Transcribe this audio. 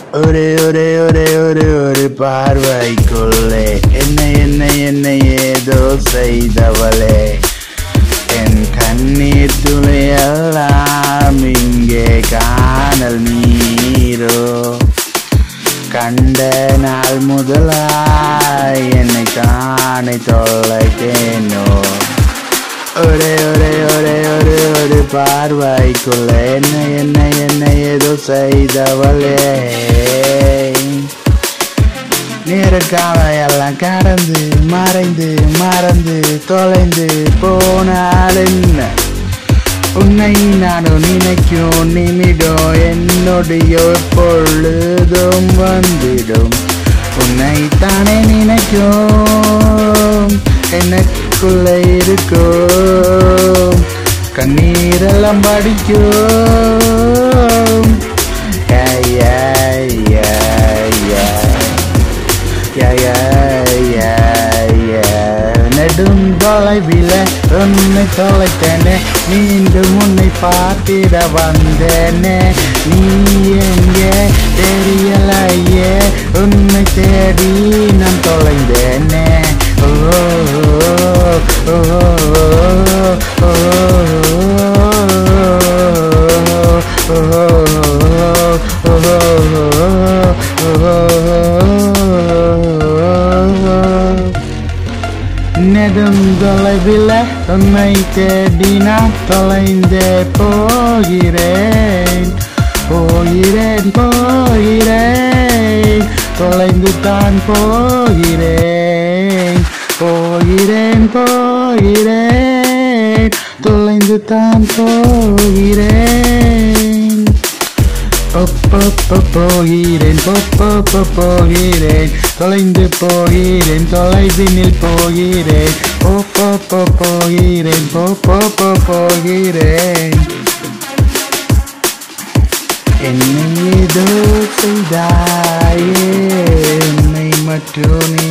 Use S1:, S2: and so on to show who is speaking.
S1: ஒரு ஒரு ஒரு ஒரு ஒரு பார்வைக்குள்ளே என்ன என்ன என்ன ஏதோ செய்தவளே என் கண்ணீர் துளையெல்லாம் இங்கே காணல் நீரோ கண்ட நாள் முதலாய் என்னை காணை தொலைத்தேனோ ஒரே ஒரே ஒரே ஒரு ஒரு பார்வைக்குள்ள என்ன என்ன என்ன ஏதோ செய்தவளே நேரக்காலையெல்லாம் கடந்து மறைந்து மறந்து தொலைந்து போனால் என்ன உன்னை நானும் நினைக்கும் நிமிடம் என்னுடைய பொழுதும் வந்திடும் உன்னை தானே நினைக்கும் எனக்குள்ள இருக்கும் கண்ணீரெல்லாம் படிக்கும் Yeah, yeah, yeah, yeah. Yeah, yeah, yeah, yeah. நெடும் தொலைவில உன்னை தொலைத்தேனே மீண்டும் உன்னை பார்த்திட வந்தேனே நீ எங்கே தெரியலையே உன்னை தேடி நான் தொலைந்தேனே ஓ ஓ, ஓ, ஓ, நெடும் தொலைவில் உன்னை தேடி நான் தொலைந்தே போகிறேன் போகிறேன் போகிறேன் தொலைந்து தான் போகிறேன் போகிறேன் போகிறேன் தொலைந்து தான் போகிறேன் ஒப்பொப்ப போகிறேன் பொப்பொப்ப போகிறேன் தொலைந்து போகிறேன் தொலைவினில் போகிறேன் பொப்பொப்ப போகிறேன் பொப்பொப்ப போகிறேன் என்னை ஏதோ செய்தாயே என்னை மட்டும் நீ